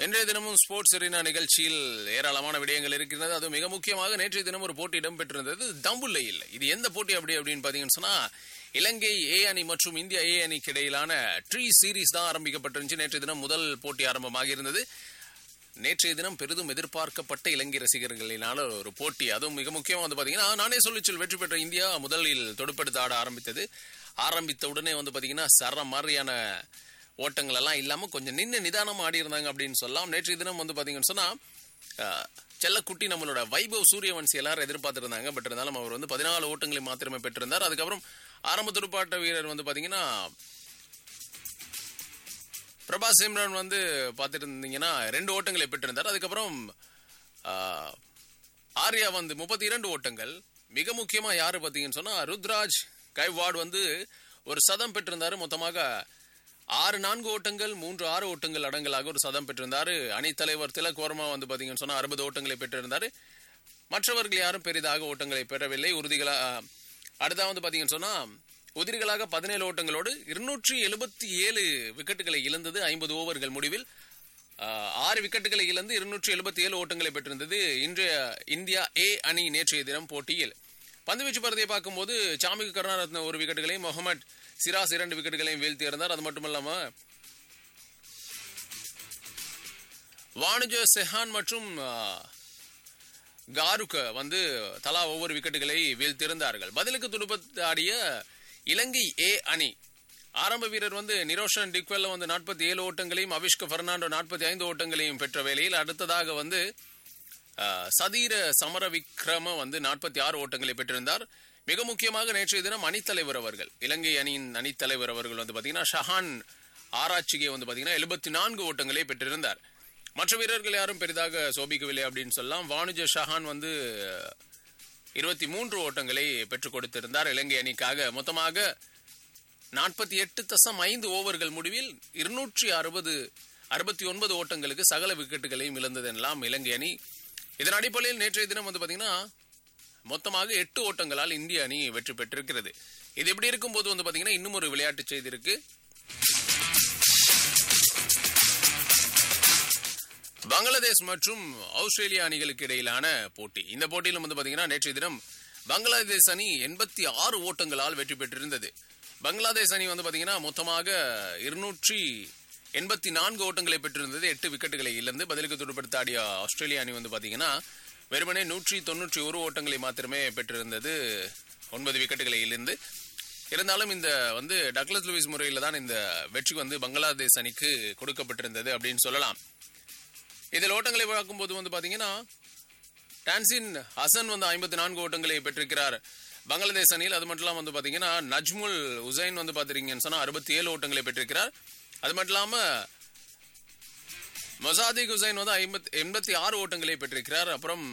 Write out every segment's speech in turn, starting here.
இன்றைய தினமும் ஸ்போர்ட்ஸ் எரினா நிகழ்ச்சியில் ஏராளமான விடயங்கள் இருக்கிறது அது மிக முக்கியமாக நேற்றைய தினம் ஒரு போட்டி இடம்பெற்றிருந்தது தம்புல்லையில் இது எந்த போட்டி அப்படி அப்படின்னு பாத்தீங்கன்னு சொன்னா இலங்கை ஏ அணி மற்றும் இந்தியா ஏ அணிக்கு இடையிலான ட்ரீ சீரீஸ் தான் ஆரம்பிக்கப்பட்டிருந்துச்சு நேற்றைய தினம் முதல் போட்டி ஆரம்பமாக இருந்தது நேற்றைய தினம் பெரிதும் எதிர்பார்க்கப்பட்ட இலங்கை ரசிகர்களினால ஒரு போட்டி அதுவும் மிக முக்கியமா வந்து பாத்தீங்கன்னா நானே சொல்லிச்சல் வெற்றி பெற்ற இந்தியா முதலில் தொடுப்படுத்த ஆட ஆரம்பித்தது ஆரம்பித்த உடனே வந்து பாத்தீங்கன்னா சர மாதிரியான ஓட்டங்கள் எல்லாம் இல்லாம கொஞ்சம் நின்று நிதானமா ஆடி இருந்தாங்க அப்படின்னு சொல்லலாம் நேற்றைய தினம் வந்து பாத்தீங்கன்னு சொன்னா அஹ், செல்லக்குட்டி நம்மளோட வைபவ் சூரியவன்சி எல்லாரும் எதிர்பார்த்திருந்தாங்க பட் இருந்தாலும் அவர் வந்து பதினாலு ஓட்டங்களை மாத்திரமே பெற்றிருந்தார் அதுக்கப்புறம் ஆரம்ப துடுப்பாட்ட வீரர் வந்து பாத்தீங்கன்னா பிரபா சிம்ரன் வந்து பார்த்துட்டு இருந்தீங்கன்னா ரெண்டு ஓட்டங்களை பெற்றிருந்தார் அதுக்கப்புறம் ஆஹ், ஆர்யா வந்து முப்பத்தி இரண்டு ஓட்டங்கள் மிக முக்கியமா யாரு பார்த்தீங்கன்னு சொன்னா ருத்ராஜ் கைவாட் வந்து ஒரு சதம் பெற்றிருந்தாரு மொத்தமாக ஆறு நான்கு ஓட்டங்கள் மூன்று ஆறு ஓட்டங்கள் அடங்கலாக ஒரு சதம் பெற்றிருந்தாரு அணித்தலைவர் திலக் வர்மா வந்து பாத்தீங்கன்னு சொன்னா அறுபது ஓட்டங்களை பெற்றிருந்தாரு மற்றவர்கள் யாரும் பெரிதாக ஓட்டங்களை பெறவில்லை உறுதிகளா அடுத்தா வந்து பாத்தீங்கன்னு சொன்னா உதிரிகளாக பதினேழு ஓட்டங்களோடு இருநூற்றி எழுபத்தி ஏழு விக்கெட்டுகளை இழந்தது ஐம்பது ஓவர்கள் முடிவில் ஆஹ், ஆறு விக்கெட்டுகளை இழந்து இருநூற்றி எழுபத்தி ஏழு ஓட்டங்களை பெற்றிருந்தது இன்றைய இந்தியா ஏ அணி நேற்றைய தினம் போட்டியில் பந்துவீச்சு பரதியை பார்க்கும்போது சாமிக்கு கருணாரத்ன ஒரு விக்கெட்டுகளையும் முகமது சிராஸ் இரண்டு விக்கெட்டுகளையும் வீழ்த்தி இருந்தார் அது மட்டும் இல்லாம வாணிஜ செஹான் மற்றும் ஆஹ், காருக்க வந்து தலா ஒவ்வொரு விக்கெட்டுகளை வீழ்த்திருந்தார்கள் பதிலுக்கு துடுப்பாடிய இலங்கை ஏ அணி ஆரம்ப வீரர் வந்து நிரோஷன் டிக்வெல்ல வந்து நாற்பத்தி ஏழு ஓட்டங்களையும் அவிஷ்க பெர்னாண்டோ நாற்பத்தி ஐந்து ஓட்டங்களையும் பெற்ற வேளையில் அடுத்ததாக வந்து அஹ், சதீர சமர விக்ரம வந்து நாற்பத்தி ஆறு ஓட்டங்களை பெற்றிருந்தார் மிக முக்கியமாக நேற்றைய தினம் அணித்தலைவர் அவர்கள் இலங்கை அணியின் அணித்தலைவர் அவர்கள் வந்து பாத்தீங்கன்னா ஷஹான் ஆராய்ச்சிகை வந்து பாத்தீங்கன்னா எழுபத்தி நான்கு ஓட்டங்களை பெற்றிருந்தார் மற்ற வீரர்கள் யாரும் பெரிதாக சோபிக்கவில்லை அப்படின்னு சொல்லலாம் வாணிஜ ஷஹான் வந்து இருபத்தி மூன்று ஓட்டங்களை பெற்றுக் கொடுத்திருந்தார் இலங்கை அணிக்காக மொத்தமாக நாற்பத்தி எட்டு தசம் ஐந்து ஓவர்கள் முடிவில் இருநூற்றி அறுபது அறுபத்தி ஒன்பது ஓட்டங்களுக்கு சகல விக்கெட்டுகளையும் இழந்ததெல்லாம் இலங்கை அணி இதன் அடிப்படையில் நேற்றைய தினம் வந்து பாத்தீங்கன்னா மொத்தமாக எட்டு ஓட்டங்களால் இந்திய அணி வெற்றி பெற்றிருக்கிறது இது எப்படி இருக்கும்போது வந்து பாத்தீங்கன்னா இன்னும் ஒரு விளையாட்டு செய்தி இருக்கு பங்களாதேஷ் மற்றும் ஆஸ்திரேலியா அணிகளுக்கு இடையிலான போட்டி இந்த போட்டியிலும் வந்து பாத்தீங்கன்னா நேற்றைய தினம் பங்களாதேஷ் அணி எண்பத்தி ஆறு ஓட்டங்களால் வெற்றி பெற்றிருந்தது பங்களாதேஷ் அணி வந்து பாத்தீங்கன்னா மொத்தமாக இருநூற்றி எண்பத்தி நான்கு ஓட்டங்களை பெற்றிருந்தது எட்டு விக்கெட்டுகளை இழந்து பதிலுக்கு துடுப்படுத்த ஆடிய ஆஸ்திரேலியா அணி வந்து பாத்தீங்கன்னா வெறுமனே நூற்றி தொன்னூற்றி ஒரு ஓட்டங்களை மாத்திரமே பெற்றிருந்தது ஒன்பது விக்கெட்டுகளை இழந்து இருந்தாலும் இந்த வந்து டக்ளஸ் லூயிஸ் முறையில் தான் இந்த வெற்றி வந்து பங்களாதேஷ் அணிக்கு கொடுக்கப்பட்டிருந்தது அப்படின்னு சொல்லலாம் இதில் ஓட்டங்களை பார்க்கும்போது வந்து பாத்தீங்கன்னா டான்சின் ஹசன் வந்து ஐம்பத்தி நான்கு ஓட்டங்களை பெற்றிருக்கிறார் பங்களாதேஷ் அணியில் அது மட்டும் இல்லாம வந்து பாத்தீங்கன்னா நஜ்முல் உசைன் வந்து பாத்தீங்கன்னு சொன்னா அறுபத்தி ஏழு ஓட்டங்களை பெற்றிருக்கிறார் அது மட்டும் இல்லாம மொசாதிக் ஹுசைன் வந்து ஐம்பத்தி எண்பத்தி ஆறு ஓட்டங்களை பெற்றிருக்கிறார் அப்புறம்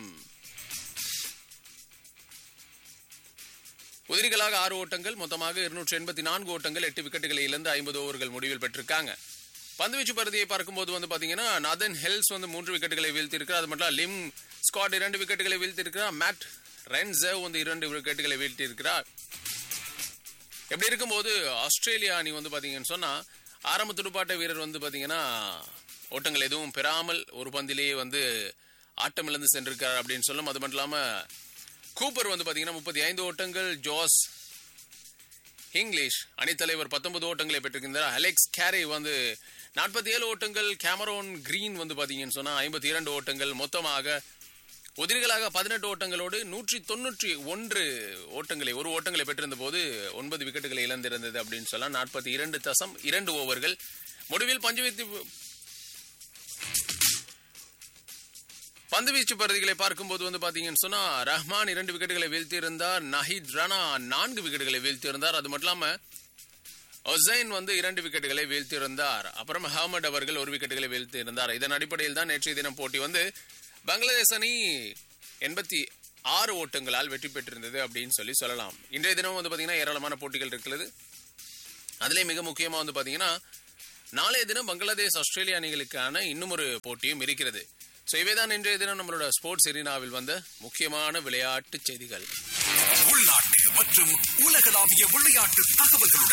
உதிரிகளாக ஆறு ஓட்டங்கள் மொத்தமாக இருநூற்றி எண்பத்தி நான்கு ஓட்டங்கள் எட்டு விக்கெட்டுகளை இழந்து ஐம்பது ஓவர்கள் முடிவில் பெற்றிருக்காங்க பந்துவீச்சு பருதியை பார்க்கும்போது வந்து பாத்தீங்கன்னா நதன் ஹெல்ஸ் வந்து மூன்று விக்கெட்டுகளை வீழ்த்தியிருக்கிறார் அது மட்டும் இல்ல, லிம் ஸ்காட் இரண்டு விக்கெட்டுகளை வீழ்த்தியிருக்கிறார் மேட் ரென்சேவ் வந்து இரண்டு விக்கெட்டுகளை வீழ்த்தியிருக்கிறார் எப்படி இருக்கும்போது ஆஸ்திரேலியா அணி வந்து பாத்தீங்கன்னு சொன்னா ஆரம்ப துடுப்பாட்ட வீரர் வந்து பாத்தீங்கன்னா ஓட்டங்கள் எதுவும் பெறாமல் ஒரு பந்திலேயே வந்து ஆட்டமிழந்து சென்றிருக்கார் அப்படின்னு சொல்லும் அது மட்டும் இல்லாம கூப்பர் வந்து பாத்தீங்கன்னா முப்பத்தி ஐந்து ஓட்டங்கள் ஜோஸ் இங்கிலீஷ் அணித்தலைவர் பத்தொன்பது ஓட்டங்களை பெற்றிருக்கின்றார் அலெக்ஸ் கேரி வந்து நாற்பத்தி ஏழு ஓட்டங்கள் கேமரோன் கிரீன் வந்து பாத்தீங்கன்னு சொன்னா ஐம்பத்தி இரண்டு ஓட்டங்கள் மொத்தமாக உதிரிகளாக பதினெட்டு ஓட்டங்களோடு நூற்றி தொண்ணூற்றி ஒன்று ஓட்டங்களை ஒரு ஓட்டங்களை பெற்றிருந்த போது ஒன்பது விக்கெட்டுகளை இழந்திருந்தது அப்படின்னு சொல்லலாம் நாற்பத்தி இரண்டு தசம் இரண்டு ஓவர்கள் முடிவில் பஞ்சுவீத்து பந்துவீச்சு பருதிகளை பார்க்கும்போது வந்து பாத்தீங்கன்னு சொன்னா ரஹ்மான் இரண்டு விக்கெட்டுகளை வீழ்த்தியிருந்தார் நஹித் ரானா நான்கு விக்கெட்டுகளை வீழ்த்தியிருந்தார் அது மட்டும் இல்லாம ஒசைன் வந்து இரண்டு விக்கெட்டுகளை வீழ்த்தியிருந்தார் அப்புறம் அஹமட் அவர்கள் ஒரு விக்கெட்டுகளை வீழ்த்தியிருந்தார் இதன் அடிப்படையில் தான் நேற்றைய தினம் போட்டி வந்து பங்களாதேஷ் அணி எண்பத்தி ஆறு ஓட்டங்களால் வெற்றி பெற்றிருந்தது அப்படின்னு சொல்லி சொல்லலாம் இன்றைய தினம் வந்து பாத்தீங்கன்னா ஏராளமான போட்டிகள் இருக்கிறது அதுலயே மிக முக்கியமா வந்து பாத்தீங்கன்னா நாளைய தினம் பங்களாதேஷ் ஆஸ்திரேலியா அணிகளுக்கான இன்னும் ஒரு போட்டியும் இருக்கிறது ஸோ இவைதான் இன்றைய தினம் நம்மளோட ஸ்போர்ட்ஸ் எரினாவில் வந்த முக்கியமான விளையாட்டு செய்திகள் உள்நாட்டு மற்றும் உலகளாவிய விளையாட்டு தகவல்களுடன்